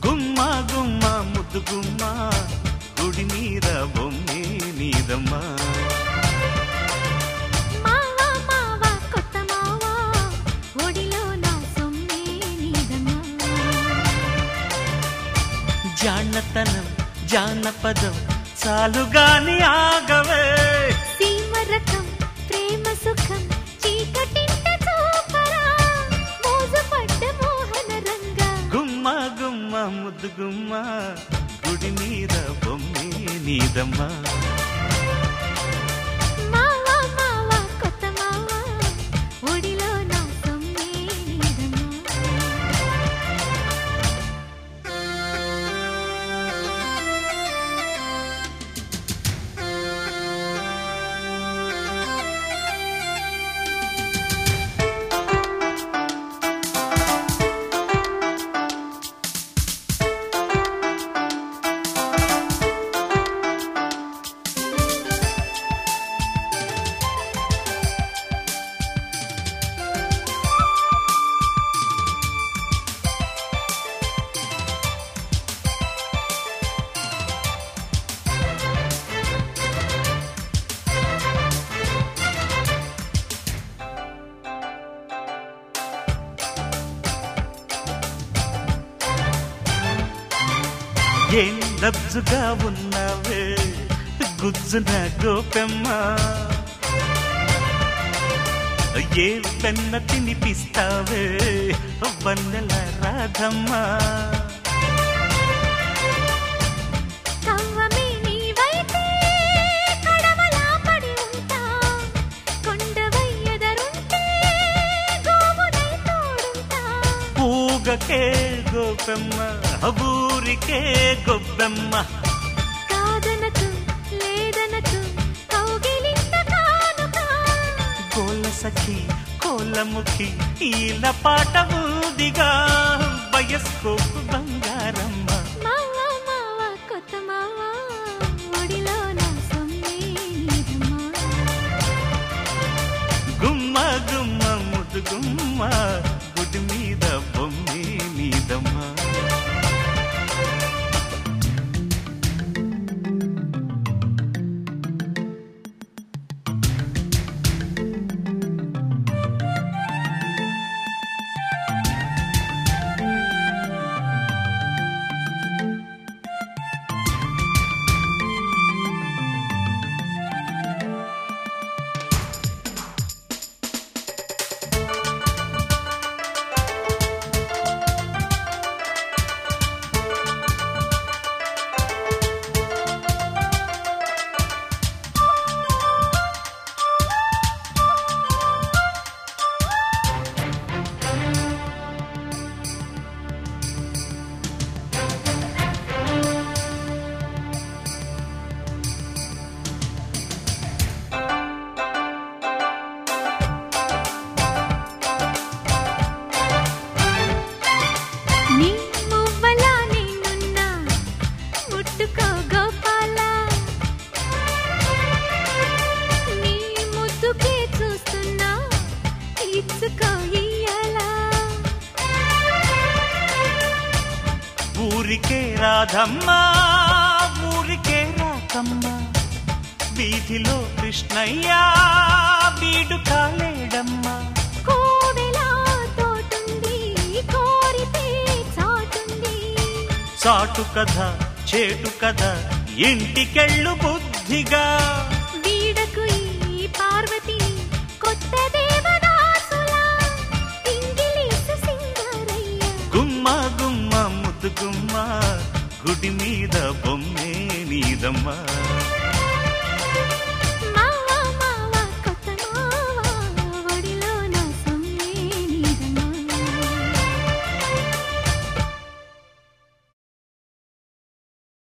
గుమ్మ గుమ్మ ముద్దు గుమ్మ గుడి మీద బొమ్మే నీదమ్మా మావా మావా కొత్త మావా ఒడిలో నా సొమ్మే నీదమ్మా జానతనం జానపదం చాలుగాని ఆగవే సీమ రకం ప్రేమ సుఖం చీకటింట చూపరా మోజు పడ్డ మోహన రంగా గుమ్మ గుమ్మ ముద్దు గుమ్మ గుడి మీద బొమ్మే నీదమ్మా మావా మావా కొత్త మావా ఒడిలో నా సొమ్మే నీదమ్మా ఏం లబ్జుగా ఉన్నావే గుజ్జున గోపెమ్మ ఏ పెన్న తినిపిస్తావే వన్నెల రాధమ్మ కవ్వమే నీవైతే కడవలా పడి ఉంటా కొండవై ఎదరుంటే గోవునై తోడుంటా ఊగకే గోపెమ్మ ఊరికే గొబ్బెమ్మ కాదనకు లేదనకు కౌగిలింత కానుక కోల సఖి కోలముఖి ఈల పాట ఊదిగా వయస్కోపు బంగారమ్మ మావా మావా కొత్త మావా ఒడిలో నా సొమ్మే నీదమ్మా గుమ్మ గుమ్మ ముద్దు గుమ్మ గుడి మీద బొమ్మే నీదమ్మా నీ మువ్వలా నేనున్నా ముట్టుకో గోపాల నీ ముద్దుకే చూస్తున్నా ఇచ్చుకో ఇయ్యాలా ఊరికే రాధమ్మ ఊరికే రాకమ్మ వీధిలో కృష్ణయ్య వీడు కాలేడమ్మా కోవెలా తోటుంది కోరితే చాటుంది చాటు కథ చేటు కథ ఇంటికెళ్ళు బుద్ధిగా వీడకు ఈ పార్వతి కొత్త దేవదాసులా ఇంగిలీసు సింగారయ్య గుమ్మ గుమ్మ ముద్దు గుమ్మ గుడి మీద బొమ్మే నీదమ్మా